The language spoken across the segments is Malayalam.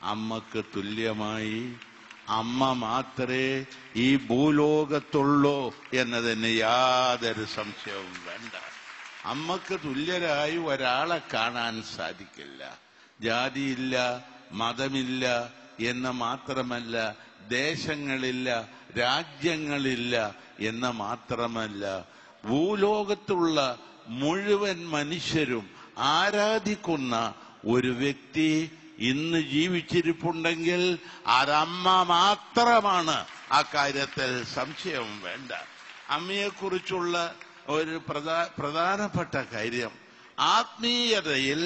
അമ്മക്ക് തുല്യമായി അമ്മ മാത്രമേ ഈ ഭൂലോകത്തുള്ളൂ എന്നതിന് യാതൊരു സംശയവും വേണ്ട അമ്മക്ക് തുല്യരായി ഒരാളെ കാണാൻ സാധിക്കില്ല ജാതിയില്ല മതമില്ല എന്ന് മാത്രമല്ല ദേശങ്ങളില്ല രാജ്യങ്ങളില്ല എന്ന് മാത്രമല്ല ഭൂലോകത്തുള്ള മുഴുവൻ മനുഷ്യരും ആരാധിക്കുന്ന ഒരു വ്യക്തി ഇന്ന് ജീവിച്ചിരിപ്പുണ്ടെങ്കിൽ അതമ്മ മാത്രമാണ് ആ കാര്യത്തിൽ സംശയം വേണ്ട അമ്മയെക്കുറിച്ചുള്ള ഒരു പ്രധാ പ്രധാനപ്പെട്ട കാര്യം ആത്മീയതയിൽ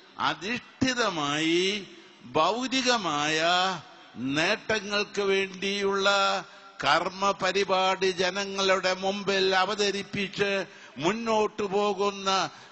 അധിഷ്ഠിതമായി ഭൗതികമായ നേട്ടങ്ങൾക്ക് വേണ്ടിയുള്ള കർമ്മ പരിപാടി ജനങ്ങളുടെ മുമ്പിൽ അവതരിപ്പിച്ച് മുന്നോട്ടു പോകുന്ന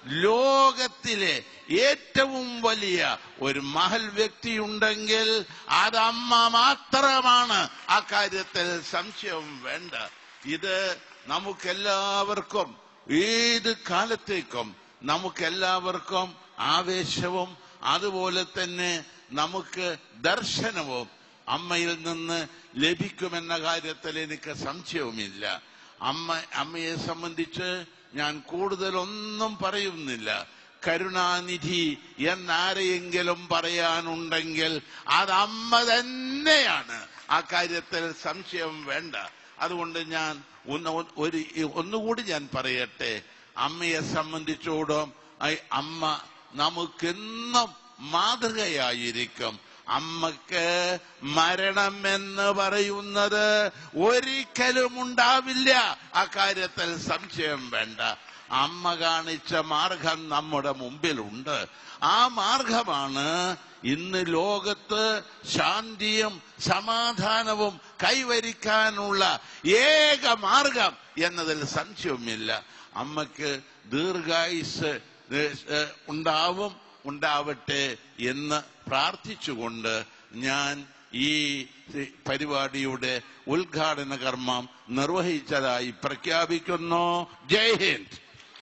ലോകത്തിലെ ഏറ്റവും വലിയ ഒരു മഹൽ വ്യക്തിയുണ്ടെങ്കിൽ അത് അമ്മ മാത്രമാണ് ആ കാര്യത്തിൽ സംശയവും വേണ്ട ഇത് നമുക്കെല്ലാവർക്കും ഏത് കാലത്തേക്കും നമുക്കെല്ലാവർക്കും ആവേശവും അതുപോലെ തന്നെ നമുക്ക് ദർശനവും അമ്മയിൽ നിന്ന് ലഭിക്കുമെന്ന കാര്യത്തിൽ എനിക്ക് സംശയവുമില്ല അമ്മ അമ്മയെ സംബന്ധിച്ച് ഞാൻ കൂടുതലൊന്നും പറയുന്നില്ല കരുണാനിധി എന്നാരെയെങ്കിലും പറയാനുണ്ടെങ്കിൽ അത് അമ്മ തന്നെയാണ് ആ കാര്യത്തിൽ സംശയം വേണ്ട അതുകൊണ്ട് ഞാൻ ഒന്ന് ഒരു ഒന്നുകൂടി ഞാൻ പറയട്ടെ അമ്മയെ സംബന്ധിച്ചോടും ഐ- അമ്മ നമുക്കെന്നും മാതൃകയായിരിക്കും അമ്മക്ക് മരണം എന്ന് പറയുന്നത് ഒരിക്കലും ഉണ്ടാവില്ല ആ കാര്യത്തിൽ സംശയം വേണ്ട അമ്മ കാണിച്ച മാർഗം നമ്മുടെ മുമ്പിലുണ്ട് ആ മാർഗമാണ് ഇന്ന് ലോകത്ത് ശാന്തിയും സമാധാനവും കൈവരിക്കാനുള്ള ഏക മാർഗം എന്നതിൽ സംശയവുമില്ല അമ്മയ്ക്ക് ദീർഘായുസ് ഏഹ്, ഏഹ്, ഉണ്ടാവും ഉണ്ടാവട്ടെ എന്ന് പ്രാർത്ഥിച്ചുകൊണ്ട് ഞാൻ ഈ പരിപാടിയുടെ ഉദ്ഘാടന കർമ്മം നിർവഹിച്ചതായി പ്രഖ്യാപിക്കുന്നു ജയ് ഹിന്ദ്